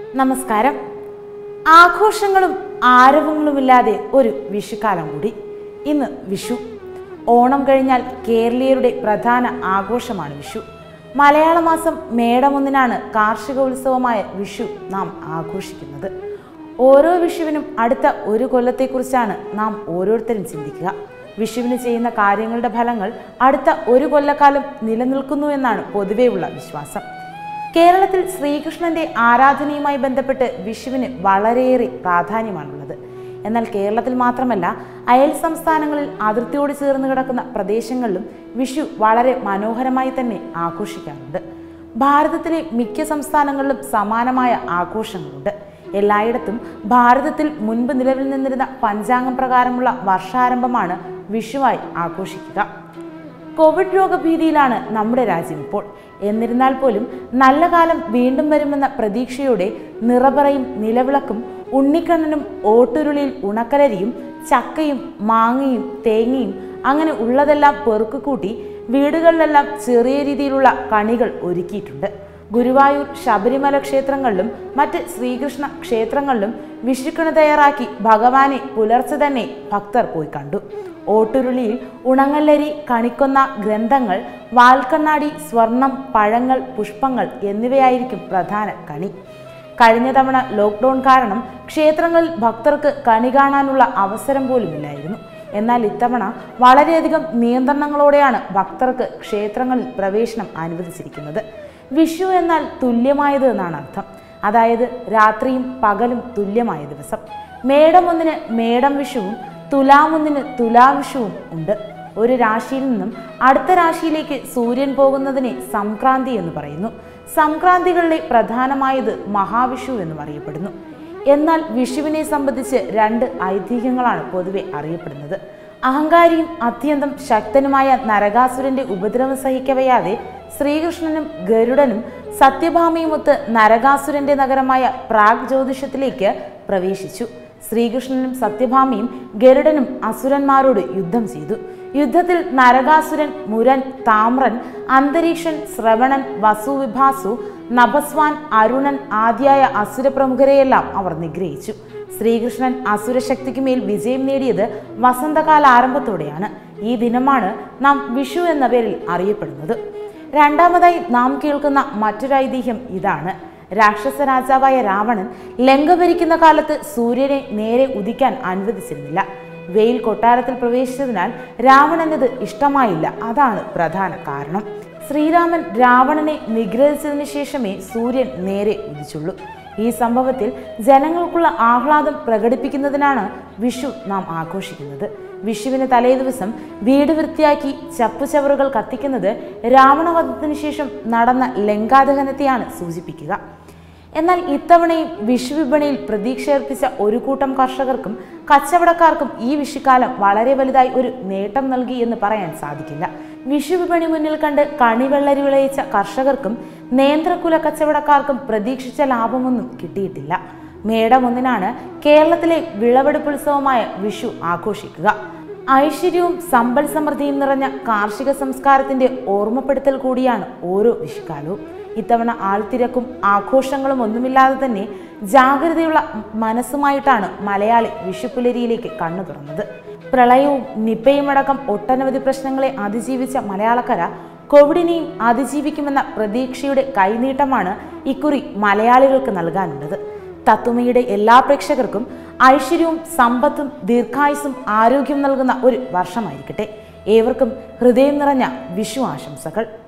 നമസ്കാരം ആഘോഷങ്ങളും ആരവങ്ങളുമില്ലാതെ ഒരു വിഷുക്കാലം കൂടി ഇന്ന് വിഷു ഓണം കഴിഞ്ഞാൽ കേരളീയരുടെ പ്രധാന ആഘോഷമാണ് വിഷു മലയാള മാസം മേടമൊന്നിനാണ് കാർഷിക ഉത്സവമായ വിഷു നാം ആഘോഷിക്കുന്നത് ഓരോ വിഷുവിനും അടുത്ത ഒരു കൊല്ലത്തെക്കുറിച്ചാണ് നാം ഓരോരുത്തരും ചിന്തിക്കുക വിഷുവിന് ചെയ്യുന്ന കാര്യങ്ങളുടെ ഫലങ്ങൾ അടുത്ത ഒരു കൊല്ലക്കാലം നിലനിൽക്കുന്നു എന്നാണ് പൊതുവെയുള്ള വിശ്വാസം കേരളത്തിൽ ശ്രീകൃഷ്ണന്റെ ആരാധനയുമായി ബന്ധപ്പെട്ട് വിഷുവിന് വളരെയേറെ പ്രാധാന്യമാണുള്ളത് എന്നാൽ കേരളത്തിൽ മാത്രമല്ല അയൽ സംസ്ഥാനങ്ങളിൽ അതിർത്തിയോട് ചേർന്ന് കിടക്കുന്ന പ്രദേശങ്ങളിലും വിഷു വളരെ മനോഹരമായി തന്നെ ആഘോഷിക്കാറുണ്ട് ഭാരതത്തിലെ മിക്ക സംസ്ഥാനങ്ങളിലും സമാനമായ ആഘോഷങ്ങളുണ്ട് എല്ലായിടത്തും ഭാരതത്തിൽ മുൻപ് നിലവിൽ നിന്നിരുന്ന പഞ്ചാംഗം പ്രകാരമുള്ള വർഷാരംഭമാണ് വിഷുവായി ആഘോഷിക്കുക കോവിഡ് രോഗഭീതിയിലാണ് നമ്മുടെ രാജ്യം ഇപ്പോൾ എന്നിരുന്നാൽ പോലും നല്ല കാലം വീണ്ടും വരുമെന്ന പ്രതീക്ഷയോടെ നിറപറയും നിലവിളക്കും ഉണ്ണിക്കണ്ണനും ഓട്ടുരുളിയിൽ ഉണക്കലരിയും ചക്കയും മാങ്ങയും തേങ്ങയും അങ്ങനെ ഉള്ളതെല്ലാം പെറുക്കുകൂട്ടി വീടുകളിലെല്ലാം ചെറിയ രീതിയിലുള്ള കണികൾ ഒരുക്കിയിട്ടുണ്ട് ഗുരുവായൂർ ശബരിമല ക്ഷേത്രങ്ങളിലും മറ്റ് ശ്രീകൃഷ്ണ ക്ഷേത്രങ്ങളിലും വിഷുക്കണി തയ്യാറാക്കി ഭഗവാനെ പുലർച്ചെ തന്നെ ഭക്തർ പോയി കണ്ടു ഓട്ടുരുളിയിൽ ഉണങ്ങല്ലരി കണിക്കൊന്ന ഗ്രന്ഥങ്ങൾ വാൽക്കണ്ണാടി സ്വർണം പഴങ്ങൾ പുഷ്പങ്ങൾ എന്നിവയായിരിക്കും പ്രധാന കണി കഴിഞ്ഞ തവണ ലോക്ക്ഡൗൺ കാരണം ക്ഷേത്രങ്ങളിൽ ഭക്തർക്ക് കണി കാണാനുള്ള അവസരം പോലുമില്ലായിരുന്നു എന്നാൽ ഇത്തവണ വളരെയധികം നിയന്ത്രണങ്ങളോടെയാണ് ഭക്തർക്ക് ക്ഷേത്രങ്ങളിൽ പ്രവേശനം അനുവദിച്ചിരിക്കുന്നത് വിഷു എന്നാൽ തുല്യമായത് എന്നാണ് അർത്ഥം അതായത് രാത്രിയും പകലും തുല്യമായ ദിവസം മേടം ഒന്നിന് മേടം വിഷുവും തുലാമൊന്നിന് തുലാവിഷുവും ഉണ്ട് ഒരു രാശിയിൽ നിന്നും അടുത്ത രാശിയിലേക്ക് സൂര്യൻ പോകുന്നതിനെ സംക്രാന്തി എന്ന് പറയുന്നു സംക്രാന്തികളിലെ പ്രധാനമായത് മഹാവിഷു എന്നും അറിയപ്പെടുന്നു എന്നാൽ വിഷുവിനെ സംബന്ധിച്ച് രണ്ട് ഐതിഹ്യങ്ങളാണ് പൊതുവെ അറിയപ്പെടുന്നത് അഹങ്കാരിയും അത്യന്തം ശക്തനുമായ നരകാസുരന്റെ ഉപദ്രവം സഹിക്കവയ്യാതെ ശ്രീകൃഷ്ണനും ഗരുഡനും സത്യഭാമയുമൊത്ത് നരകാസുരന്റെ നഗരമായ പ്രാഗ് ജ്യോതിഷത്തിലേക്ക് പ്രവേശിച്ചു ശ്രീകൃഷ്ണനും സത്യഭാമയും ഗരുഡനും അസുരന്മാരോട് യുദ്ധം ചെയ്തു യുദ്ധത്തിൽ നരകാസുരൻ മുരൻ താമ്രൻ അന്തരീക്ഷൻ ശ്രവണൻ വസുവിഭാസു നഭസ്വാൻ അരുണൻ ആദ്യായ അസുരപ്രമുഖരെയെല്ലാം അവർ നിഗ്രഹിച്ചു ശ്രീകൃഷ്ണൻ അസുരശക്തിക്ക് മേൽ വിജയം നേടിയത് വസന്തകാല ആരംഭത്തോടെയാണ് ഈ ദിനമാണ് നാം വിഷു എന്ന പേരിൽ അറിയപ്പെടുന്നത് രണ്ടാമതായി നാം കേൾക്കുന്ന മറ്റൊരു ഐതിഹ്യം ഇതാണ് രാക്ഷസ രാജാവായ രാവണൻ ലങ്ക ഭരിക്കുന്ന കാലത്ത് സൂര്യനെ നേരെ ഉദിക്കാൻ അനുവദിച്ചിരുന്നില്ല വെയിൽ കൊട്ടാരത്തിൽ പ്രവേശിച്ചതിനാൽ രാവണനത് ഇഷ്ടമായില്ല അതാണ് പ്രധാന കാരണം ശ്രീരാമൻ രാവണനെ നിഗ്രഹിച്ചതിന് ശേഷമേ സൂര്യൻ നേരെ ഉദിച്ചുള്ളൂ ഈ സംഭവത്തിൽ ജനങ്ങൾക്കുള്ള ആഹ്ലാദം പ്രകടിപ്പിക്കുന്നതിനാണ് വിഷു നാം ആഘോഷിക്കുന്നത് വിഷുവിന് തലേദിവസം വീട് വൃത്തിയാക്കി ചപ്പുചവറുകൾ കത്തിക്കുന്നത് രാവണവധത്തിന് ശേഷം നടന്ന ലങ്കാദഹനത്തെയാണ് സൂചിപ്പിക്കുക എന്നാൽ ഇത്തവണയും വിഷു വിപണിയിൽ പ്രതീക്ഷയർപ്പിച്ച ഒരു കൂട്ടം കർഷകർക്കും കച്ചവടക്കാർക്കും ഈ വിഷുക്കാലം വളരെ വലുതായി ഒരു നേട്ടം നൽകി എന്ന് പറയാൻ സാധിക്കില്ല വിഷു വിപണി മുന്നിൽ കണ്ട് കണിവെള്ളരി വിളയിച്ച കർഷകർക്കും നേന്ത്രക്കുല കച്ചവടക്കാർക്കും പ്രതീക്ഷിച്ച ലാഭമൊന്നും കിട്ടിയിട്ടില്ല മേടം ഒന്നിനാണ് കേരളത്തിലെ വിളവെടുപ്പുത്സവമായ വിഷു ആഘോഷിക്കുക ഐശ്വര്യവും സമ്പൽ സമൃദ്ധിയും നിറഞ്ഞ കാർഷിക സംസ്കാരത്തിന്റെ ഓർമ്മപ്പെടുത്തൽ കൂടിയാണ് ഓരോ വിഷുക്കാലവും ഇത്തവണ ആൾത്തിരക്കും ആഘോഷങ്ങളും ഒന്നുമില്ലാതെ തന്നെ ജാഗ്രതയുള്ള മനസ്സുമായിട്ടാണ് മലയാളി വിഷുപ്പുലരിയിലേക്ക് കണ്ണു തുറന്നത് പ്രളയവും നിപ്പയും അടക്കം ഒട്ടനവധി പ്രശ്നങ്ങളെ അതിജീവിച്ച മലയാളക്കര കോവിഡിനെയും അതിജീവിക്കുമെന്ന പ്രതീക്ഷയുടെ കൈനീട്ടമാണ് ഇക്കുറി മലയാളികൾക്ക് നൽകാനുള്ളത് തത്തുമയുടെ എല്ലാ പ്രേക്ഷകർക്കും ഐശ്വര്യവും സമ്പത്തും ദീർഘായുസും ആരോഗ്യം നൽകുന്ന ഒരു വർഷമായിരിക്കട്ടെ ഏവർക്കും ഹൃദയം നിറഞ്ഞ വിഷു ആശംസകൾ